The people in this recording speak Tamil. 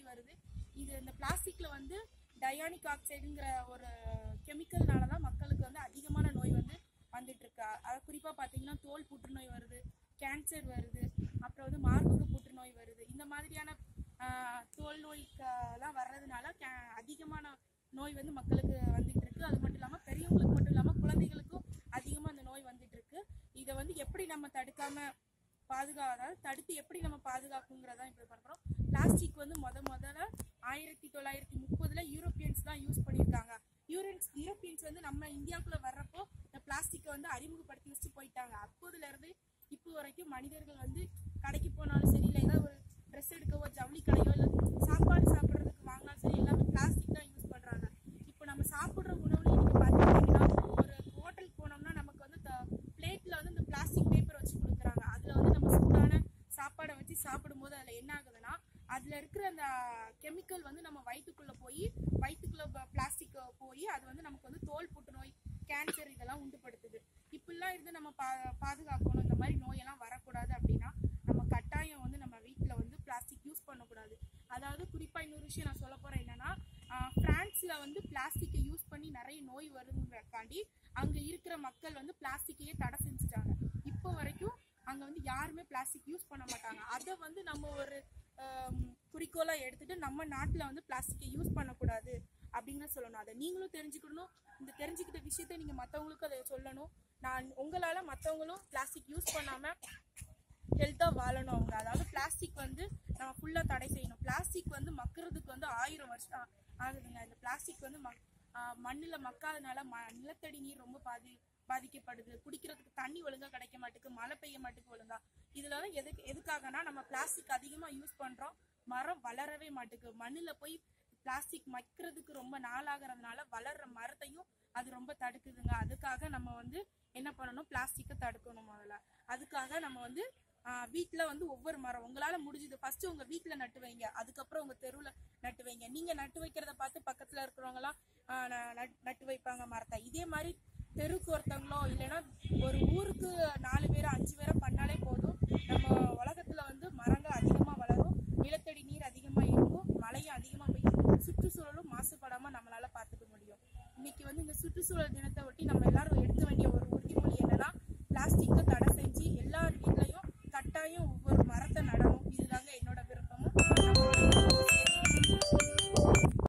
வருது இது இந்த பிளாஸ்டிக்ல வந்து டயானிக் ஆக்சைடுங்கிற ஒரு கெமிக்கல்னால தான் மக்களுக்கு வந்து அதிகமான நோய் வந்து வந்துட்டு இருக்கு அது குறிப்பா பாத்தீங்கன்னா தோல் புற்றுநோய் வருது கேன்சர் வருது அப்புறம் வந்து மார்பக புற்றுநோய் வருது இந்த மாதிரியான ஆஹ், தோல் நோய்க்கெல்லாம் வர்றதுனால கே- அதிகமான நோய் வந்து மக்களுக்கு வந்துட்டு இருக்கு அது மட்டும் இல்லாம பெரியவங்களுக்கு மட்டும் இல்லாம குழந்தைகளுக்கும் அதிகமா இந்த நோய் வந்துட்டு இருக்கு இதை வந்து எப்படி நம்ம தடுக்காம பாதுகா அதாவது தடுத்து எப்படி நம்ம பாதுகாக்குங்கிறதா இப்போ பண்றோம் பிளாஸ்டிக் வந்து முத முதல்ல ஆயிரத்தி தொள்ளாயிரத்தி முப்பதுல யூரோப்பியன்ஸ் தான் யூஸ் பண்ணியிருக்காங்க யூரோன்ஸ் யூரோப்பியன்ஸ் வந்து நம்ம இந்தியாவுக்குள்ள வர்றப்போ இந்த பிளாஸ்டிக்கை வந்து அறிமுகப்படுத்தி வச்சுட்டு போயிட்டாங்க அப்போதுல இருந்து இப்போ வரைக்கும் மனிதர்கள் வந்து கடைக்கு போனாலும் சரி இல்லை ஏதாவது ஒரு ட்ரெஸ் எடுக்கவோ ஜவுளி கடையோ இல்லை சாப்பாடு சாப்பிட்றதுக்கு வாங்கினாலும் சரி எல்லாமே பிளாஸ்டிக் தான் யூஸ் பண்றாங்க இப்போ நம்ம சாப்பிட்ற உணவுல நீங்க பாத்தீங்கன்னா ஒரு ஹோட்டலுக்கு போனோம்னா நமக்கு வந்து பிளேட்ல வந்து இந்த பிளாஸ்டிக் பேப்பர் வச்சு கொடுக்குறாங்க அதுல வந்து நம்ம சூடான சாப்பாடை வச்சு சாப்பிடும்போது அதுல என்ன ஆகுதுன்னா அதுல இருக்கிற அந்த கெமிக்கல் வந்து நம்ம வயிற்றுக்குள்ள போய் வயிற்றுக்குள்ள பிளாஸ்டிக் போய் அது வந்து நமக்கு வந்து தோல் புற்றுநோய் கேன்சர் இதெல்லாம் உண்டுபடுத்துது இப்படிலாம் இருந்து நம்ம பா பாதுகாக்கணும் இந்த மாதிரி நோயெல்லாம் வரக்கூடாது அப்படின்னா நம்ம கட்டாயம் வந்து நம்ம வீட்டில் வந்து பிளாஸ்டிக் யூஸ் பண்ணக்கூடாது அதாவது குறிப்பாக இன்னொரு விஷயம் நான் சொல்ல போகிறேன் என்னன்னா ஆஹ், பிரான்ஸ்ல வந்து பிளாஸ்டிக்கை யூஸ் பண்ணி நிறைய நோய் வருங்கிறக்காண்டி அங்கே இருக்கிற மக்கள் வந்து பிளாஸ்டிக்கையே தடை செஞ்சுட்டாங்க இப்போ வரைக்கும் அங்கே வந்து யாருமே பிளாஸ்டிக் யூஸ் பண்ண மாட்டாங்க அதை வந்து நம்ம ஒரு ஆம், குறிக்கோளா எடுத்துட்டு நம்ம நாட்டில் வந்து பிளாஸ்டிக்கை யூஸ் பண்ணக்கூடாது அப்படின்னு சொல்லணும் அதை நீங்களும் தெரிஞ்சுக்கணும் இந்த தெரிஞ்சுக்கிட்ட விஷயத்த நீங்க மற்றவங்களுக்கு அதை சொல்லணும் நான் உங்களால மற்றவங்களும் பிளாஸ்டிக் யூஸ் பண்ணாம ஹெல்த்தாக வாழணும் அவங்க அதாவது பிளாஸ்டிக் வந்து நம்ம ஃபுல்லாக தடை செய்யணும் பிளாஸ்டிக் வந்து மக்கிறதுக்கு வந்து ஆயிரம் வருஷம் ஆ- ஆகுதுங்க இந்த பிளாஸ்டிக் வந்து மக் மண்ணில் மக்காதனால ம நிலத்தடி நீர் ரொம்ப பாதி பாதிக்கப்படுது குடிக்கிறதுக்கு தண்ணி ஒழுங்கா கிடைக்க மாட்டேங்குது மழை பெய்ய மாட்டேங்குது ஒழுங்கா இதுல தான் எதுக்கு எதுக்காகனா நம்ம பிளாஸ்டிக் அதிகமாக யூஸ் பண்றோம் மரம் வளரவே மாட்டேங்குது மண்ணில் போய் பிளாஸ்டிக் மக்கிறதுக்கு ரொம்ப நாளாகிறதுனால வளர்ற மரத்தையும் அது ரொம்ப தடுக்குதுங்க அதுக்காக நம்ம வந்து என்ன பண்ணணும் பிளாஸ்டிக்கை தடுக்கணும் முதல்ல அதுக்காக நம்ம வந்து வீட்டில் வந்து ஒவ்வொரு மரம் உங்களால முடிஞ்சது ஃபர்ஸ்ட் உங்க வீட்டில் நட்டு வைங்க அதுக்கப்புறம் உங்க தெருவில் நட்டு வைங்க நீங்க நட்டு வைக்கிறத பார்த்து பக்கத்துல இருக்கிறவங்கலாம் ஆஹ் ந- நட்- நட்டு வைப்பாங்க மரத்தை இதே மாதிரி தெருக்கு ஒருத்தவங்களோ இல்லைன்னா ஒரு ஊருக்கு